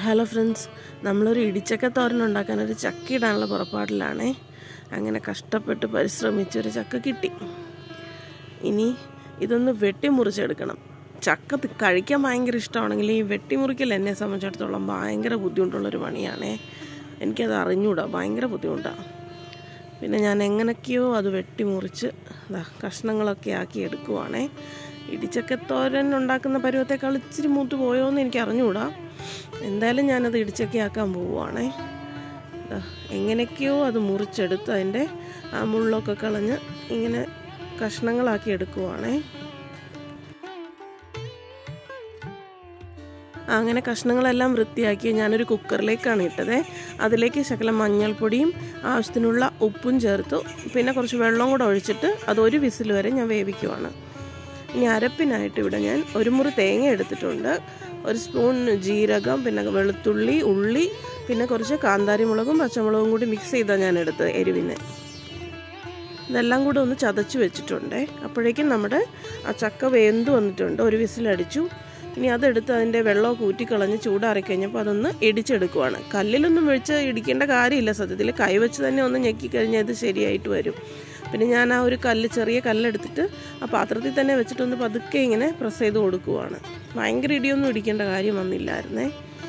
hello friends നമ്മളൊരു ഇടിച്ചക്ക തോരൻ ഉണ്ടാക്കാൻ ഒരു ചക്ക ഇടാനുള്ള പുറപ്പാടിലാണേ അങ്ങനെ കഷ്ടപ്പെട്ട് പരിശ്രമിച്ച് ഒരു ചക്ക കിട്ടി ഇനി ഇതൊന്ന് വെട്ടിമുറിച്ചെടുക്കണം ചക്ക തി- കഴിക്കാൻ ഭയങ്കര ഇഷ്ടമാണെങ്കിൽ ഈ വെട്ടിമുറിക്കൽ എന്നെ സംബന്ധിച്ചിടത്തോളം ഭയങ്കര ബുദ്ധിമുട്ടുള്ളൊരു പണിയാണേ എനിക്കത് അറിഞ്ഞൂടാ ഭയങ്കര ബുദ്ധിമുട്ടാണ് പിന്നെ ഞാൻ എങ്ങനെയൊക്കെയോ അത് വെട്ടിമുറിച്ച് ഇതാ കഷ്ണങ്ങളൊക്കെ ആക്കി എടുക്കുവാണേ ഇടിച്ചക്കത്തോരൻ ഉണ്ടാക്കുന്ന പരുവത്തേക്കാൾ ഇച്ചിരി മൂത്ത് പോയോ എന്ന് എനിക്ക് അറിഞ്ഞുകൂടാ എന്തായാലും ഞാനത് ഇടിച്ചക്ക ആക്കാൻ പോവുകയാണേ ദാ എങ്ങനെയൊക്കെയോ അത് മുറിച്ചെടുത്ത് അതിൻ്റെ ആ മുള്ളൊക്കെ കളഞ്ഞ് ഇങ്ങനെ കഷ്ണങ്ങളാക്കി എടുക്കുവാണേ അങ്ങനെ കഷ്ണങ്ങളെല്ലാം വൃത്തിയാക്കി ഞാനൊരു കുക്കറിലേക്കാണ് ഇട്ടത് അതിലേക്ക് ശകലം മഞ്ഞൾപ്പൊടിയും ആവശ്യത്തിനുള്ള ഉപ്പും ചേർത്തു പിന്നെ കുറച്ച് വെള്ളം കൂടെ ഒഴിച്ചിട്ട് അത് ഒരു വിസിൽ വരെ ഞാൻ വേവിക്കുവാണ് ഇനി അരപ്പിനായിട്ട് ഇവിടെ ഞാൻ ഒരു മുറി തേങ്ങ എടുത്തിട്ടുണ്ട് ഒരു സ്പൂൺ ജീരകം പിന്നെ വെളുത്തുള്ളി ഉള്ളി പിന്നെ കുറച്ച് കാന്താരി മുളകും പച്ചമുളകും കൂടി മിക്സ് ചെയ്താണ് ഞാൻ എടുത്തത് എരിവിന് ഇതെല്ലാം കൂടെ ഒന്ന് ചതച്ച് വെച്ചിട്ടുണ്ട് അപ്പോഴേക്കും നമ്മുടെ ആ ചക്ക വെന്ത് വന്നിട്ടുണ്ട് ഒരു വിസിലടിച്ചു ഇനി അതെടുത്ത് അതിൻ്റെ വെള്ളമൊക്കെ ഊറ്റിക്കളഞ്ഞ് ചൂടാറി കഴിഞ്ഞപ്പോൾ അതൊന്ന് ഇടിച്ചെടുക്കുവാണ് കല്ലിലൊന്നും വെച്ച് ഇടിക്കേണ്ട കാര്യമില്ല സത്യത്തിൽ കൈ വെച്ച് തന്നെ ഒന്ന് ഞെക്കി കഴിഞ്ഞാൽ ഇത് ശരിയായിട്ട് വരും പിന്നെ ഞാൻ ആ ഒരു കല്ല് ചെറിയ കല്ലെടുത്തിട്ട് ആ പാത്രത്തിൽ തന്നെ വെച്ചിട്ടൊന്ന് പതുക്കെ ഇങ്ങനെ പ്രസ് ചെയ്ത് കൊടുക്കുവാണ് ഭയങ്കര ഇടിയൊന്നും ഇടിക്കേണ്ട കാര്യം വന്നില്ലായിരുന്നേ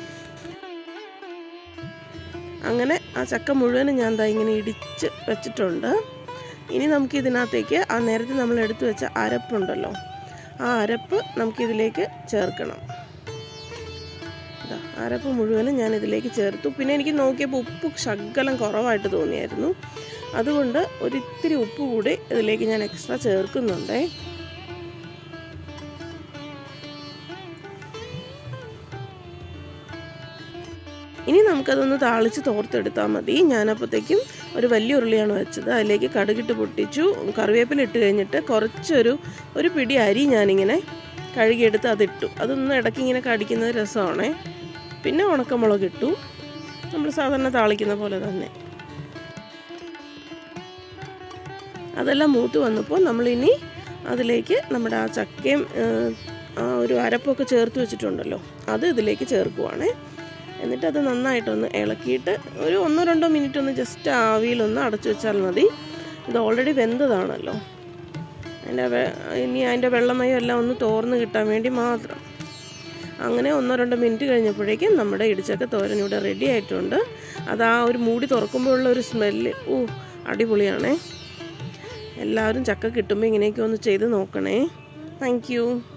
അങ്ങനെ ആ ചക്ക മുഴുവനും ഞാൻ ദാ ഇങ്ങനെ ഇടിച്ച് വെച്ചിട്ടുണ്ട് ഇനി നമുക്ക് ഇതിനകത്തേക്ക് ആ നേരത്തെ നമ്മൾ എടുത്തു വെച്ച അരപ്പുണ്ടല്ലോ ആ അരപ്പ് നമുക്കിതിലേക്ക് ചേർക്കണം ദാ അരപ്പ് മുഴുവനും ഞാൻ ഇതിലേക്ക് ചേർത്തു പിന്നെ എനിക്ക് നോക്കിയപ്പോൾ ഉപ്പ് ശകലം കുറവായിട്ട് തോന്നിയായിരുന്നു അതുകൊണ്ട് ഒരിത്തിരി ഉപ്പ് കൂടി ഇതിലേക്ക് ഞാൻ എക്സ്ട്രാ ചേർക്കുന്നുണ്ടേ ഇനി നമുക്കതൊന്ന് താളിച്ച് തോർത്തെടുത്താൽ മതി ഞാനപ്പോഴത്തേക്കും ഒരു വലിയ ഉരുളിയാണ് വെച്ചത് അതിലേക്ക് കടുകിട്ട് പൊട്ടിച്ചു കറിവേപ്പില ഇട്ട് കഴിഞ്ഞിട്ട് കുറച്ചൊരു ഒരു പിടി അരി ഞാനിങ്ങനെ കഴുകിയെടുത്ത് അതിട്ടു അതൊന്ന് ഇടയ്ക്ക് ഇങ്ങനെ കടിക്കുന്നത് രസമാണേ പിന്നെ ഉണക്കമുളക് ഇട്ടു നമ്മൾ സാധാരണ താളിക്കുന്ന പോലെ തന്നെ അതെല്ലാം മൂത്ത് വന്നപ്പോൾ നമ്മളിനി അതിലേക്ക് നമ്മുടെ ആ ചക്കയും ഏഹ്, ആ ഒരു അരപ്പൊക്കെ ചേർത്ത് വെച്ചിട്ടുണ്ടല്ലോ അത് ഇതിലേക്ക് ചേർക്കുവാണേ എന്നിട്ട് അത് നന്നായിട്ടൊന്ന് ഇളക്കിയിട്ട് ഒരു ഒന്നോ രണ്ടോ മിനിറ്റ് ഒന്ന് ജസ്റ്റ് ആവിയിലൊന്ന് അടച്ചു വെച്ചാൽ മതി ഇത് ഓൾറെഡി വെന്തതാണല്ലോ അതിൻ്റെ വെ- ഇനി അതിൻ്റെ വെള്ളമയം എല്ലാം ഒന്ന് തോർന്ന് കിട്ടാൻ വേണ്ടി മാത്രം അങ്ങനെ ഒന്നോ രണ്ടോ മിനിറ്റ് കഴിഞ്ഞപ്പോഴേക്കും നമ്മുടെ ഇടിച്ചക്ക തോരൻ ഇവിടെ റെഡി ആയിട്ടുണ്ട് അത് ആ ഒരു മൂടി തുറക്കുമ്പോഴുള്ള ഒരു സ്മെല്ല് ഓ അടിപൊളിയാണേ എല്ലാവരും ചക്ക കിട്ടുമ്പോൾ ഇങ്ങനെയൊക്കെ ഒന്ന് ചെയ്ത് നോക്കണേ താങ്ക്